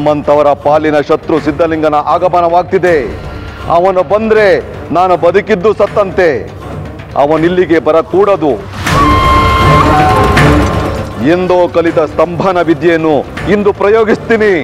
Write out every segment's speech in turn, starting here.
ನಮ್ಮಂತವರ ಪಾಲಿನ ಶತ್ರು ಸಿದ್ಧಲಿಂಗನ ಆಗಮನವಾಗ್ತಿದೆ ಅವನು ಬಂದ್ರೆ ನಾನು ಬದುಕಿದ್ದು ಸತ್ತಂತೆ ಅವನಿಲ್ಲಿಗೆ ಬರಕೂಡದು ಎಂದೋ ಕಲಿತ ಸ್ತಂಭನ ವಿದ್ಯೆಯನ್ನು ಇಂದು ಪ್ರಯೋಗಿಸ್ತೀನಿ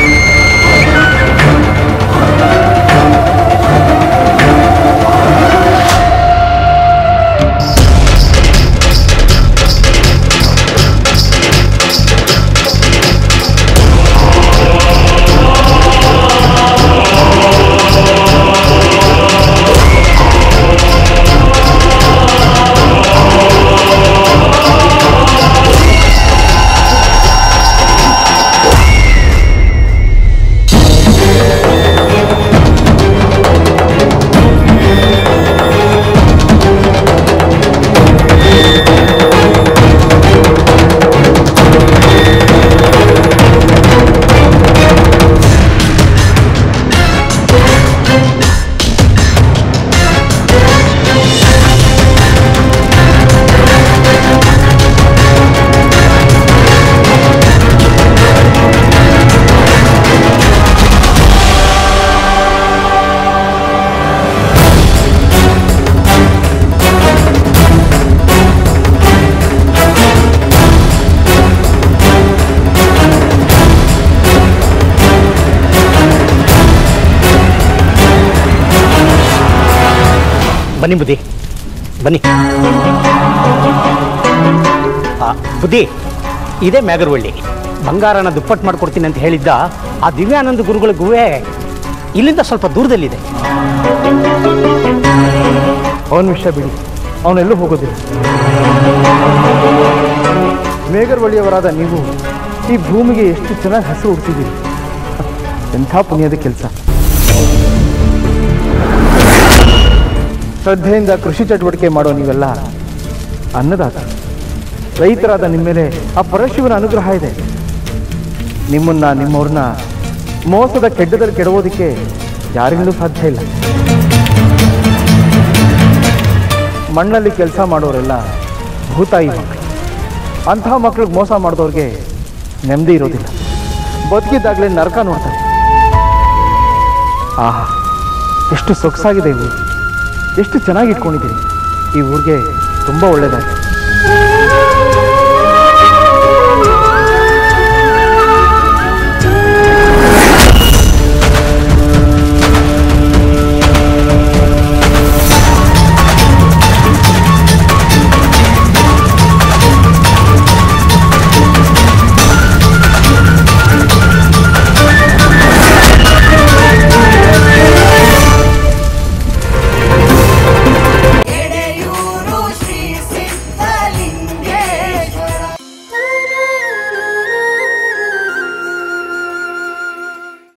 ಬನ್ನಿ ಬುದ್ಧಿ ಬನ್ನಿ ಆ, ಬುದ್ಧಿ ಇದೇ ಮ್ಯಾಗರವಳ್ಳಿ ಬಂಗಾರನ ದುಪ್ಪಟ್ಟು ಮಾಡ್ಕೊಡ್ತೀನಿ ಅಂತ ಹೇಳಿದ್ದ ಆ ದಿವ್ಯಾನಂದ ಗುರುಗಳ ಗುಹೆ ಇಲ್ಲಿಂದ ಸ್ವಲ್ಪ ದೂರದಲ್ಲಿದೆ ಅವನ ವಿಷಯ ಬಿಡಿ ಅವನೆಲ್ಲೂ ಹೋಗೋದಿಲ್ಲ ಮೇಘರ್ವಳಿಯವರಾದ ನೀವು ಈ ಭೂಮಿಗೆ ಎಷ್ಟು ಚೆನ್ನಾಗಿ ಹಸಿರು ಹುಡ್ತಿದ್ದೀರಿ ಎಂಥ ಪುಣ್ಯದ ಕೆಲಸ ಶ್ರದ್ಧೆಯಿಂದ ಕೃಷಿ ಚಟುವಟಿಕೆ ಮಾಡೋ ನೀವೆಲ್ಲ ಅನ್ನದಾತ ರೈತರಾದ ನಿಮ್ಮ ಮೇಲೆ ಆ ಪರಶಿವನ ಅನುಗ್ರಹ ಇದೆ ನಿಮ್ಮನ್ನ ನಿಮ್ಮವ್ರನ್ನ ಮೋಸದ ಕೆಡ್ಡದಲ್ಲಿ ಕೆಡವೋದಕ್ಕೆ ಯಾರಿಂದಲೂ ಸಾಧ್ಯ ಇಲ್ಲ ಮಣ್ಣಲ್ಲಿ ಕೆಲಸ ಮಾಡೋರೆಲ್ಲ ಭೂತಾಯಿ ಮಕ್ಕಳು ಅಂಥ ಮಕ್ಳಿಗೆ ಮೋಸ ಮಾಡಿದವ್ರಿಗೆ ನೆಮ್ಮದಿ ಇರೋದಿಲ್ಲ ಬದುಕಿದ್ದಾಗಲೇ ನರಕ ನೋಡ್ತಾರೆ ಆಹಾ ಎಷ್ಟು ಸೊಗಸಾಗಿದೆ ಈ ಊರು ಎಷ್ಟು ಚೆನ್ನಾಗಿ ಇಟ್ಕೊಂಡಿದ್ದೀರಿ ಈ ಊರಿಗೆ ತುಂಬ ಒಳ್ಳೆಯದಾಗಿದೆ